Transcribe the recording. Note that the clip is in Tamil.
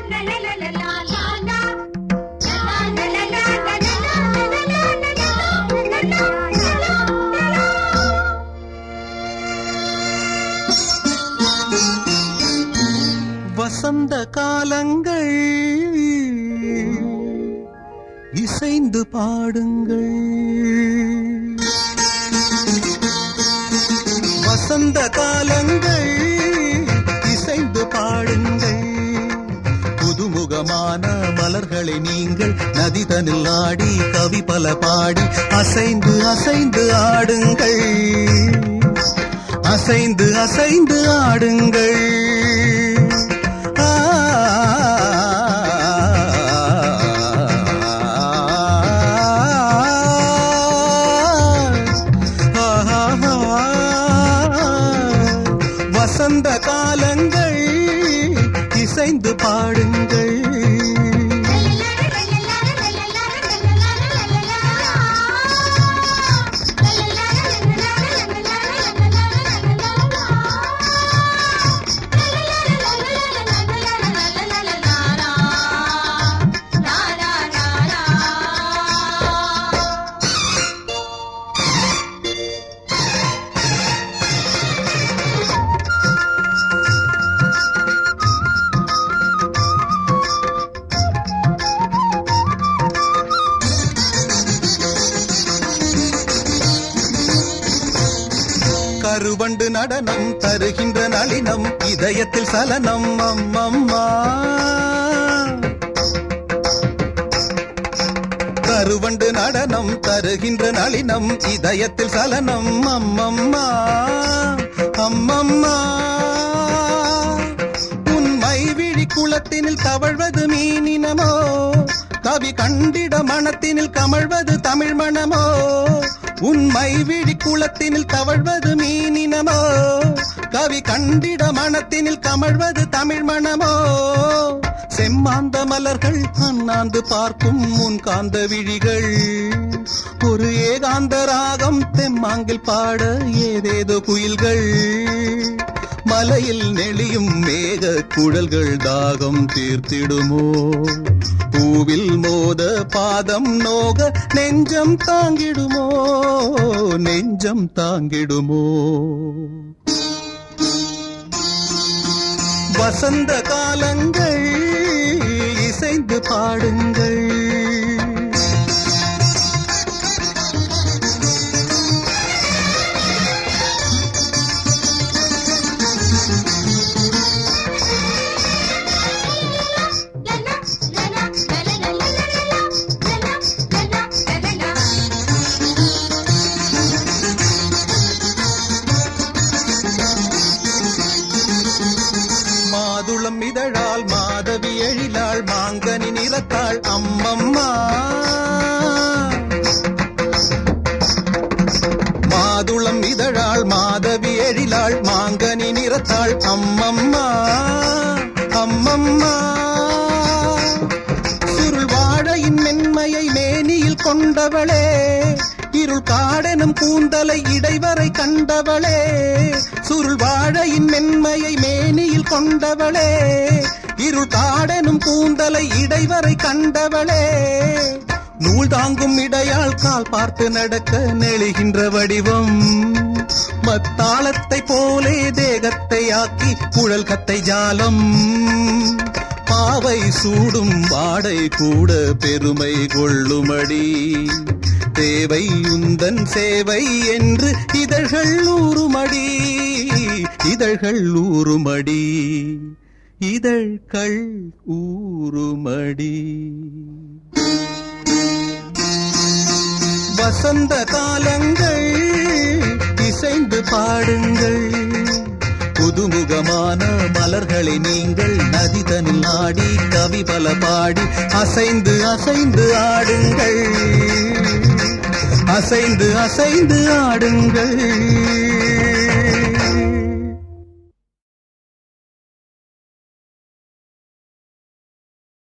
வசந்த காலங்கள் இசைந்து பாடுங்கள் வசந்த காலங்கள் இசைந்து பாடுங்கள் புதுமுகமான மலர்களை நீங்கள் நதிதனில் ஆடி கவி பல பாடி அசைந்து அசைந்து ஆடுங்கள் அசைந்து அசைந்து ஆடுங்கள் ஆ, வசந்த காலங்கள் இசைந்து பாடுங்கள் கருவண்டு நடனம் தருகின்ற நளினம் இதயத்தில் சலனம் அம்மம்மா கருவண்டு நடனம் தருகின்ற நளினம் இதயத்தில் சலனம் அம்மம்மா அம்மம்மா உண்மை விழி குளத்தினில் தவழ்வது மீனினமோ கவி கண்டிட மனத்தினில் கமழ்வது தமிழ் மணமோ உண்மை விழி குளத்தினில் தவழ்வது மீனினமோ கவி கண்டிட மனத்தினில் கமழ்வது தமிழ் மணமோ செம்மாந்த மலர்கள் அண்ணாந்து பார்க்கும் முன் காந்த விழிகள் ஒரு ஏகாந்த ராகம் தெம்மாங்கில் பாட ஏதேதோ குயில்கள் மலையில் நெளியும் மேக குழல்கள் தாகம் தீர்த்திடுமோ பூவில் மோத பாதம் நோக நெஞ்சம் தாங்கிடுமோ நெஞ்சம் தாங்கிடுமோ வசந்த காலங்கள் இசைந்து பாடுங்கள் மாதுளம் இதழால் மாதவி எழிலாள் மாங்கனி நிறத்தாள் அம்மம்மா மாதுளம் இதழாள் மாதவி எழிலாள் மாங்கனி நிறத்தாள் அம்மம்மா அம்மம்மா சுருள் வாழையின் மென்மையை மேனியில் கொண்டவளே இருள் காடெனும் கூந்தலை இடைவரை கண்டவளே சுருள் வாழையின் மென்மையை மேனியில் கொண்டவளே இருள் காடெனும் கூந்தலை இடைவரை கண்டவளே நூல் தாங்கும் இடையால் கால் பார்த்து நடக்க நெளிகின்ற வடிவம் மத்தாளத்தை போலே தேகத்தை ஆக்கி குழல் கத்தை ஜாலம் பாவை சூடும் வாடை கூட பெருமை கொள்ளுமடி தேவை உந்தன் சேவை என்று இதழ்கள் ஊறுமடி இதழ்கள் ஊறுமடி இதழ்கள் ஊறுமடி வசந்த காலங்கள் இசைந்து பாடுங்கள் புதுமுகமான மலர்களை நீங்கள் நதிதனில் ஆடி கவி பல பாடி அசைந்து அசைந்து ஆடுங்கள் அசைந்து அசைந்து ஆடுங்கள்